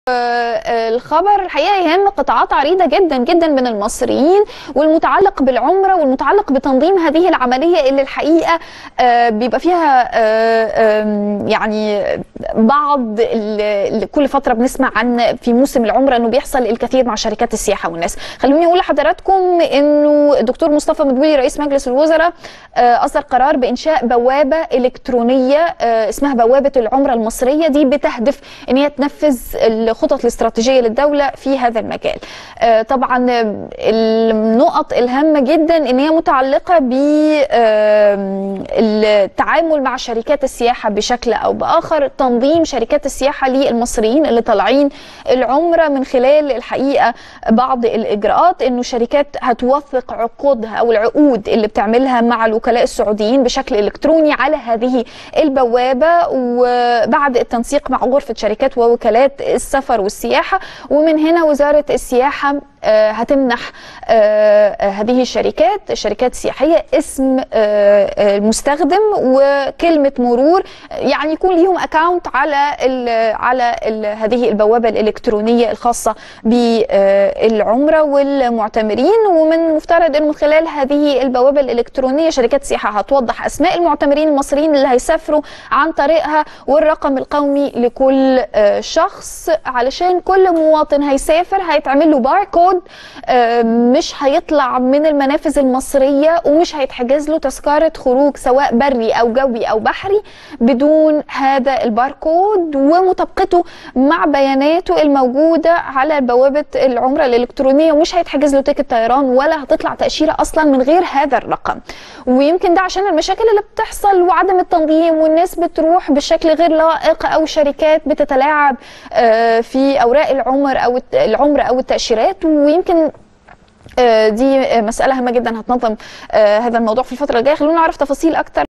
الخبر الحقيقه يهم قطاعات عريضه جدا جدا من المصريين والمتعلق بالعمره والمتعلق بتنظيم هذه العمليه اللي الحقيقه بيبقى فيها يعني بعض اللي كل فتره بنسمع عن في موسم العمره انه بيحصل الكثير مع شركات السياحه والناس خلوني اقول لحضراتكم انه الدكتور مصطفى مدبولي رئيس مجلس الوزراء اصدر قرار بانشاء بوابه الكترونيه اسمها بوابه العمره المصريه دي بتهدف ان هي تنفذ الخطط الاستراتيجيه للدوله في هذا المجال. طبعا النقط الهامه جدا ان هي متعلقه بالتعامل مع شركات السياحه بشكل او باخر، تنظيم شركات السياحه للمصريين اللي طالعين العمره من خلال الحقيقه بعض الاجراءات انه شركات هتوثق عقودها او العقود اللي بتعملها مع الوكلاء السعوديين بشكل الكتروني على هذه البوابه وبعد التنسيق مع غرفه شركات ووكالات السفر والسياحه ومن هنا وزاره السياحه هتمنح هذه الشركات الشركات السياحيه اسم المستخدم وكلمه مرور يعني يكون ليهم اكونت على ال على ال هذه البوابه الالكترونيه الخاصه بالعمره والمعتمرين ومن المفترض انه من خلال هذه البوابه الالكترونيه شركات السياحه هتوضح اسماء المعتمرين المصريين اللي هيسافروا عن طريقها والرقم القومي لكل شخص علشان كل مواطن هيسافر هيتعمل له باركود مش هيطلع من المنافذ المصريه ومش هيتحجز له تذكره خروج سواء بري او جوي او بحري بدون هذا الباركود ومطابقته مع بياناته الموجوده على بوابه العمره الالكترونيه ومش هيتحجز له تيكت طيران ولا هتطلع تاشيره اصلا من غير هذا الرقم ويمكن ده عشان المشاكل اللي بتحصل وعدم التنظيم والناس بتروح بشكل غير لائق او شركات بتتلاعب في اوراق العمر او العمر او التاشيرات ويمكن دي مساله هامه جدا هتنظم هذا الموضوع في الفتره الجايه خلونا نعرف تفاصيل اكتر